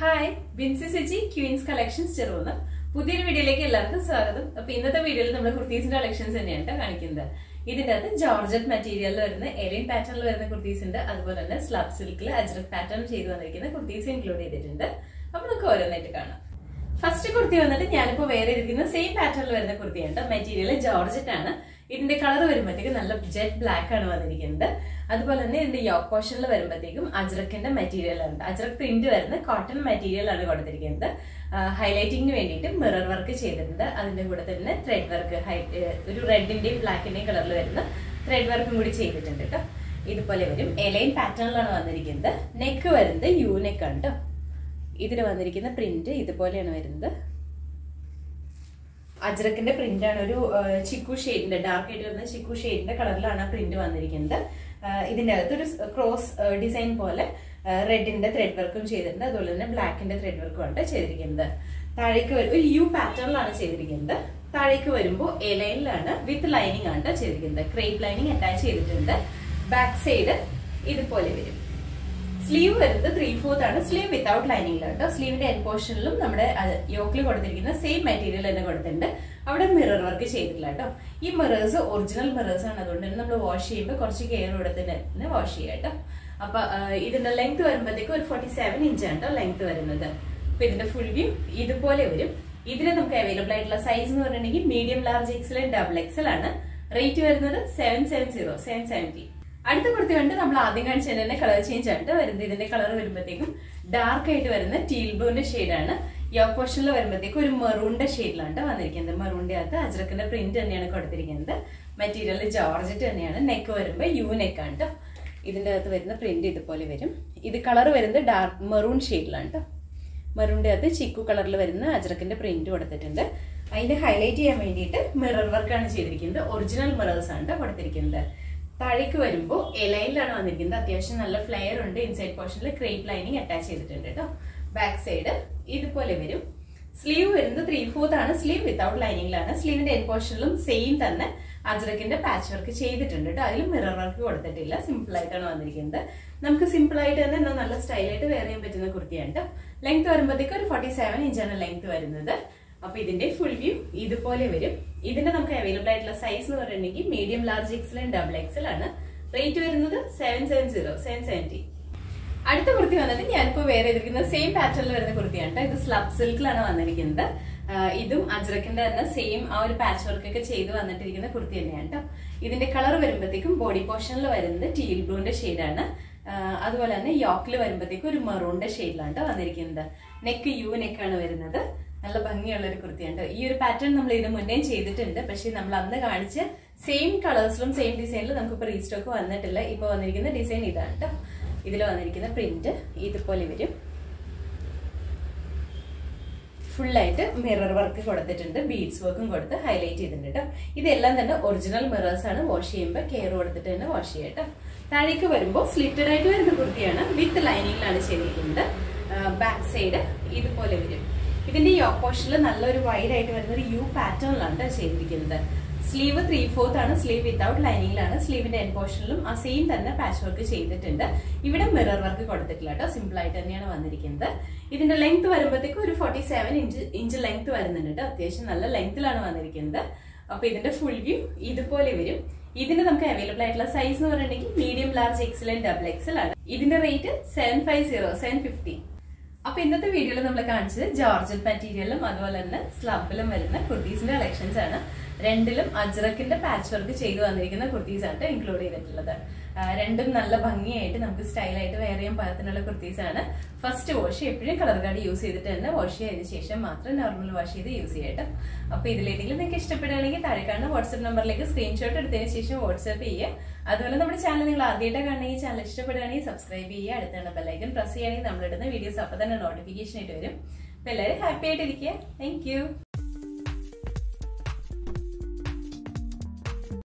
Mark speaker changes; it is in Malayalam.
Speaker 1: hi Binsy Seji queens collections ചെറുന്ന് പുതിയൊരു വീഡിയോയിലേക്ക് എല്ലാവർക്കും സ്വാഗതം അപ്പൊ ഇന്നത്തെ വീഡിയോയിൽ നമ്മൾ കുർത്തീസിന്റെ കളക്ഷൻസ് തന്നെയാണ് ട്ടോ കാണിക്കുന്നത് ഇതിന്റെ അകത്ത് ജോർജറ്റ് മെറ്റീരിയലിൽ വരുന്ന എലിയൻ പാറ്റേണിൽ വരുന്ന കുർത്തീസ് ഉണ്ട് അതുപോലെ തന്നെ സ്ലബ് സിൽക്കിൽ അജ്രക് പാറ്റേൺ ചെയ്തു വന്നിരിക്കുന്ന കുർത്തീസ് ഇൻക്ലൂഡ് ചെയ്തിട്ടുണ്ട് അപ്പൊ നമുക്ക് ഓരോന്നായിട്ട് കാണാം ഫസ്റ്റ് കുർത്തി വന്നിട്ട് ഞാനിപ്പോ വേറെ ഇരിക്കുന്ന സെയിം പാറ്റേണിൽ വരുന്ന കുർത്തിയാണ് മെറ്റീരിയൽ ജോർജറ്റ് ആണ് ഇതിന്റെ കളർ വരുമ്പോഴത്തേക്ക് നല്ല ജെറ്റ് ബ്ലാക്ക് ആണ് വന്നിരിക്കുന്നത് അതുപോലെ തന്നെ ഇതിന്റെ യോക്ക് പോർഷനിൽ വരുമ്പോഴത്തേക്കും അജ്രക്കിന്റെ മെറ്റീരിയൽ ഉണ്ട് അജ്രക് പ്രിന്റ് വരുന്ന കോട്ടൺ മെറ്റീരിയൽ ആണ് കൊടുത്തിരിക്കുന്നത് ഹൈലൈറ്റിംഗിന് വേണ്ടിയിട്ട് മിറർ വർക്ക് ചെയ്തിട്ടുണ്ട് അതിന്റെ കൂടെ തന്നെ ത്രെഡ് വർക്ക് ഒരു റെഡിന്റെയും ബ്ലാക്കിന്റെയും കളറിൽ വരുന്ന ത്രെഡ് വർക്കും കൂടി ചെയ്തിട്ടുണ്ട് കേട്ടോ ഇതുപോലെ വരും എലൈൻ പാറ്റേണിലാണ് വന്നിരിക്കുന്നത് നെക്ക് വരുന്നത് യു നെക്ക് ആണ് കേട്ടോ ഇതിൽ വന്നിരിക്കുന്ന പ്രിന്റ് ഇതുപോലെയാണ് വരുന്നത് അജ്രക്കിന്റെ പ്രിന്റ് ആണ് ഒരു ചിക്കു ഷെയ്ഡിന്റെ ഡാർക്ക് ആയിട്ട് വരുന്ന ചിക്കു ഷെയ്ഡിന്റെ കളറിലാണ് പ്രിന്റ് വന്നിരിക്കുന്നത് ഇതിന്റെ അകത്ത് ഒരു ക്രോസ് ഡിസൈൻ പോലെ റെഡിന്റെ ത്രെഡ് വർക്കും ചെയ്തിട്ടുണ്ട് അതുപോലെ തന്നെ ബ്ലാക്കിന്റെ ത്രെഡ് വർക്കും ആണ് ചെയ്തിരിക്കുന്നത് താഴേക്ക് ഒരു യു പാറ്റേണിലാണ് ചെയ്തിരിക്കുന്നത് താഴേക്ക് വരുമ്പോൾ എ ലൈനിലാണ് വിത്ത് ലൈനിങ് ആണ് ചെയ്തിരിക്കുന്നത് ക്രേപ്പ് ലൈനിങ് അറ്റാച്ച് ചെയ്തിട്ടുണ്ട് ബാക്ക് സൈഡ് ഇതുപോലെ വരും സ്ലീവ് വരുന്നത് ത്രീ ഫോർത്ത് ആണ് സ്ലീവ് വിത്തൗട്ട് ലൈനിങ്ങിലാണ് കേട്ടോ സ്ലീവിന്റെ എൻ പോർഷനിലും നമ്മുടെ യോക്കിൽ കൊടുത്തിരിക്കുന്ന സെയിം മെറ്റീരിയൽ തന്നെ കൊടുത്തിട്ടുണ്ട് അവിടെ മിറർ വർക്ക് ചെയ്തിട്ടില്ല കേട്ടോ ഈ മിറേഴ്സ് ഒറിജിനൽ മിറേഴ്സ് ആണ് അതുകൊണ്ട് തന്നെ നമ്മൾ വാഷ് ചെയ്യുമ്പോൾ കുറച്ച് കെയർ കൊടുത്ത് തന്നെ വാഷ് ചെയ്യാം കേട്ടോ അപ്പൊ ഇതിന്റെ ലെങ്ത് വരുമ്പോഴത്തേക്ക് ഒരു ഫോർട്ടി സെവൻ ഇഞ്ച് ആണ് കേട്ടോ ലെങ്ത് വരുന്നത് അപ്പൊ ഇതിന്റെ ഫുൾ വ്യൂ ഇതുപോലെ വരും ഇതിന് നമുക്ക് അവൈലബിൾ ആയിട്ടുള്ള സൈസ് എന്ന് പറഞ്ഞിട്ടുണ്ടെങ്കിൽ medium large XL double XL ആണ് റേറ്റ് വരുന്നത് seven seven zero seven seventy അടുത്ത കുർത്തി കണ്ട് നമ്മൾ ആദ്യം കാണിച്ച തന്നെ കളർ ചേഞ്ച് ആയിട്ട് വരുന്നത് ഇതിന്റെ കളർ വരുമ്പോഴത്തേക്കും ഡാർക്ക് ആയിട്ട് വരുന്ന ടീൽ ബ്ലൂന്റെ ഷെയ്ഡാണ് യോക്ക് പോർഷനിൽ വരുമ്പോഴത്തേക്കും ഒരു മെറൂണിന്റെ ഷെയ്ഡിലാണ് വന്നിരിക്കുന്നത് മെറൂണിന്റെ അകത്ത് അജ്രക്കിന്റെ പ്രിന്റ് തന്നെയാണ് കൊടുത്തിരിക്കുന്നത് മെറ്റീരിയൽ ജോർജറ്റ് തന്നെയാണ് നെക്ക് വരുമ്പോൾ യു നെക്ക് ആണ് കേട്ടോ ഇതിന്റെ അകത്ത് വരുന്ന പ്രിന്റ് ഇതുപോലെ വരും ഇത് കളർ വരുന്നത് ഡാർക്ക് മെറൂൺ ഷെയ്ഡിലാണ് കേട്ടോ മെറൂണിന്റെ അകത്ത് ചിക്കു കളറിൽ വരുന്ന അജ്രക്കിന്റെ പ്രിന്റ് കൊടുത്തിട്ടുണ്ട് അതിനെ ഹൈലൈറ്റ് ചെയ്യാൻ വേണ്ടിയിട്ട് മിറർ വർക്കാണ് ചെയ്തിരിക്കുന്നത് ഒറിജിനൽ മിറേഴ്സ് ആണ് കേട്ടോ കൊടുത്തിരിക്കുന്നത് താഴേക്ക് വരുമ്പോൾ എലൈനിലാണ് വന്നിരിക്കുന്നത് അത്യാവശ്യം നല്ല ഫ്ലെയർ ഉണ്ട് ഇൻസൈഡ് പോർഷനിൽ ക്രേപ്പ് ലൈനിങ് അറ്റാച്ച് ചെയ്തിട്ടുണ്ട് കേട്ടോ ബാക്ക് സൈഡ് ഇതുപോലെ വരും സ്ലീവ് വരുന്നത് ത്രീ ഫോർത്ത് ആണ് സ്ലീവ് വിത്തൗട്ട് ലൈനിങ്ങിലാണ് സ്ലീവിന്റെ എൻ പോർഷനിലും സെയിം തന്നെ അജ്രക്കിന്റെ പാച്ച് വർക്ക് ചെയ്തിട്ടുണ്ട് കേട്ടോ അതിലും മിറർ വർക്ക് കൊടുത്തിട്ടില്ല സിമ്പിൾ ആയിട്ടാണ് വന്നിരിക്കുന്നത് നമുക്ക് സിമ്പിൾ ആയിട്ട് തന്നെ എന്നാൽ നല്ല സ്റ്റൈലായിട്ട് വെയർ ചെയ്യാൻ പറ്റുന്ന കുർത്തിയാണ് കേട്ടോ ലെങ്ത് വരുമ്പോഴത്തേക്ക് ഒരു ഫോർട്ടി സെവൻ ഇഞ്ചാണ് ലെങ്ത് വരുന്നത് അപ്പൊ ഇതിന്റെ ഫുൾ വ്യൂ ഇതുപോലെ വരും ഇതിന്റെ നമുക്ക് അവൈലബിൾ ആയിട്ടുള്ള സൈസ് എന്ന് പറയുകയാണെങ്കിൽ medium large XL and double XL ആണ് റേറ്റ് വരുന്നത് seven seven zero seven seventy അടുത്ത കുർത്തി വന്നിട്ട് ഞാനിപ്പോ വേറെ ഇരിക്കുന്ന സെയിം പാറ്റേണിൽ വരുന്ന കുർത്തിയാണ് ഇത് സ്ലബ് സിൽക്കിലാണ് വന്നിരിക്കുന്നത് ഇതും അജ്രക്കിന്റെ തന്നെ സെയിം ആ ഒരു പാച്ച് വർക്ക് ഒക്കെ ചെയ്ത് വന്നിട്ടിരിക്കുന്ന കുർത്തി തന്നെയാണ് കേട്ടോ ഇതിന്റെ കളർ വരുമ്പോഴത്തേക്കും ബോഡി പോർഷനിൽ വരുന്നത് ടീൽ ബ്ലൂന്റെ ഷെയ്ഡാണ് അതുപോലെ തന്നെ യോക്കിൽ വരുമ്പോഴത്തേക്കും ഒരു മെറൂണിന്റെ ഷെയ്ഡിലാണ് വന്നിരിക്കുന്നത് നെക്ക് യു നെക്കാണ് വരുന്നത് നല്ല ഭംഗിയുള്ള ഒരു കുർത്തിയാണ് ഈ ഒരു പാറ്റേൺ നമ്മൾ ഇത് മുന്നേ ചെയ്തിട്ടുണ്ട് പക്ഷെ നമ്മൾ അന്ന് കാണിച്ച സെയിം കളേഴ്സിലും സെയിം ഡിസൈനിലും നമുക്ക് ഇപ്പൊ റീസ്റ്റോക്ക് വന്നിട്ടില്ല ഇപ്പൊ വന്നിരിക്കുന്ന ഡിസൈൻ ഇതാണ് കേട്ടോ ഇതിൽ വന്നിരിക്കുന്ന പ്രിന്റ് ഇതുപോലെ വരും ഫുള്ളായിട്ട് മിറർ വർക്ക് കൊടുത്തിട്ടുണ്ട് ബീഡ്സ് വർക്കും കൊടുത്ത് ഹൈലൈറ്റ് ചെയ്തിട്ടുണ്ട് കേട്ടോ ഇതെല്ലാം തന്നെ ഒറിജിനൽ മിറേഴ്സ് ആണ് വാഷ് ചെയ്യുമ്പോൾ കെയർ കൊടുത്തിട്ട് തന്നെ വാഷ് ചെയ്യാം കേട്ടോ താഴേക്ക് വരുമ്പോൾ സ്ലിറ്റഡ് ആയിട്ട് വരുന്ന കുർത്തിയാണ് വിത്ത് ലൈനിങ്ങിലാണ് ചെയ്തിരിക്കുന്നത് ബാക്ക് സൈഡ് ഇതുപോലെ വരും ഇതിന്റെ ഈ ഓപ്പോഷനിൽ നല്ലൊരു വൈഡ് ആയിട്ട് വരുന്ന ഒരു യു പാറ്റേണിലാണ് ചെയ്തിരിക്കുന്നത് സ്ലീവ് ത്രീ ഫോർത്ത് ആണ് സ്ലീവ് വിത്തൗട്ട് ലൈനിങ്ങിലാണ് സ്ലീവിന്റെ എൻ പോർഷനിലും ആ സെയിം തന്നെ പാച്ച് വർക്ക് ചെയ്തിട്ടുണ്ട് ഇവിടെ മിറർ വർക്ക് കൊടുത്തിട്ടില്ല കേട്ടോ സിമ്പിൾ ആയിട്ട് തന്നെയാണ് വന്നിരിക്കുന്നത് ഇതിന്റെ ലെങ്ത് വരുമ്പോഴത്തേക്കും ഒരു forty seven inch inch length വരുന്നുണ്ട് കേട്ടോ അത്യാവശ്യം നല്ല ലെങ്ത്തിലാണ് വന്നിരിക്കുന്നത് അപ്പൊ ഇതിന്റെ ഫുൾ വ്യൂ ഇതുപോലെ വരും ഇതിന് നമുക്ക് അവൈലബിൾ ആയിട്ടുള്ള സൈസ് എന്ന് പറയുകയാണെങ്കിൽ medium large XL and double XL ആണ് ഇതിന്റെ rate seven five zero seven fifty അപ്പൊ ഇന്നത്തെ വീഡിയോയിൽ നമ്മൾ കാണിച്ചത് ജോർജറ്റ് മെറ്റീരിയലും അതുപോലെ തന്നെ സ്ലബിലും വരുന്ന കുർത്തീസിന്റെ കളക്ഷൻസ് ആണ് രണ്ടിലും അജ്രക്കിന്റെ പാച്ച് വർക്ക് ചെയ്തു വന്നിരിക്കുന്ന കുർത്തീസ് ആണ് ഇൻക്ലൂഡ് ചെയ്തിട്ടുള്ളത് രണ്ടും നല്ല ഭംഗിയായിട്ട് നമുക്ക് സ്റ്റൈലായിട്ട് വെയർ ചെയ്യാൻ പാകത്തിനുള്ള കുർത്തീസ് ആണ് ഫസ്റ്റ് വാഷ് എപ്പോഴും കളർ കാർഡ് യൂസ് ചെയ്തിട്ട് തന്നെ വാഷ് ചെയ്തതിന് ശേഷം മാത്രം നോർമൽ വാഷ് ചെയ്ത് യൂസ് ചെയ്യട്ടെ അപ്പൊ ഇതിലേതെങ്കിലും നിങ്ങൾക്ക് ഇഷ്ടപ്പെടുകയാണെങ്കിൽ താഴെ കാണുന്ന വാട്സ്ആപ്പ് നമ്പറിലേക്ക് സ്ക്രീൻഷോട്ട് എടുത്തതിന് ശേഷം വാട്സ്ആപ്പ് ചെയ്യുക അതുപോലെ നമ്മുടെ ചാനൽ നിങ്ങൾ ആദ്യമായിട്ട് കാണണമെങ്കിൽ ചാനൽ ഇഷ്ടപ്പെടുകയാണെങ്കിൽ സബ്സ്ക്രൈബ് ചെയ്യുക അടുത്താണ് ബെല്ലൈക്കൻ പ്രസ് ചെയ്യുകയാണെങ്കിൽ നമ്മളിടുന്ന വീഡിയോസ് അപ്പൊ തന്നെ നോട്ടിഫിക്കേഷൻ ആയിട്ട് വരും അപ്പൊ എല്ലാവരും ഹാപ്പി ആയിട്ടിരിക്കുക താങ്ക്